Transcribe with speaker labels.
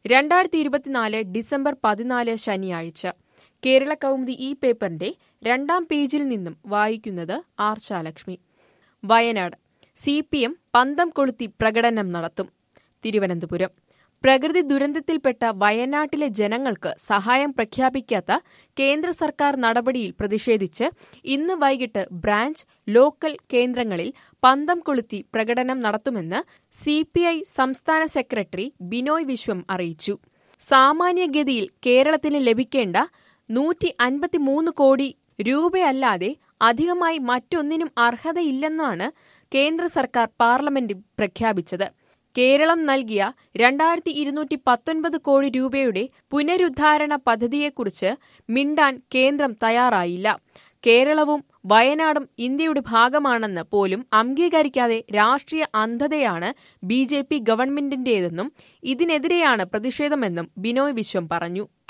Speaker 1: രണ്ടായിരത്തി ഇരുപത്തിനാല് ഡിസംബർ പതിനാല് ശനിയാഴ്ച കേരള കൗമുദി ഈ പേപ്പറിന്റെ രണ്ടാം പേജിൽ നിന്നും വായിക്കുന്നത് Archalakshmi Wayanad C P M പന്തം കൊളുത്തി പ്രകടനം നടത്തും തിരുവനന്തപുരം പ്രകൃതി ദുരന്തത്തിൽപ്പെട്ട വയനാട്ടിലെ ജനങ്ങൾക്ക് സഹായം പ്രഖ്യാപിക്കാത്ത കേന്ദ്ര സർക്കാർ നടപടിയിൽ പ്രതിഷേധിച്ച് ഇന്ന് വൈകിട്ട് ബ്രാഞ്ച് ലോക്കൽ കേന്ദ്രങ്ങളിൽ പന്തം കൊളുത്തി പ്രകടനം നടത്തുമെന്ന് സി സംസ്ഥാന സെക്രട്ടറി ബിനോയ് വിശ്വം അറിയിച്ചു സാമാന്യഗതിയിൽ കേരളത്തിന് ലഭിക്കേണ്ട നൂറ്റി അൻപത്തിമൂന്ന് കോടി രൂപയല്ലാതെ അധികമായി മറ്റൊന്നിനും അർഹതയില്ലെന്നാണ് കേന്ദ്ര സർക്കാർ പാർലമെന്റിൽ പ്രഖ്യാപിച്ചത് കേരളം നൽകിയ രണ്ടായിരത്തി ഇരുന്നൂറ്റി പത്തൊൻപത് കോടി രൂപയുടെ പുനരുദ്ധാരണ പദ്ധതിയെക്കുറിച്ച് മിണ്ടാൻ കേന്ദ്രം തയ്യാറായില്ല കേരളവും വയനാടും ഇന്ത്യയുടെ ഭാഗമാണെന്ന് പോലും അംഗീകരിക്കാതെ രാഷ്ട്രീയ അന്ധതയാണ് ബി ജെ പി ഗവൺമെന്റിന്റേതെന്നും ഇതിനെതിരെയാണ് പ്രതിഷേധമെന്നും ബിനോയ് വിശ്വം പറഞ്ഞു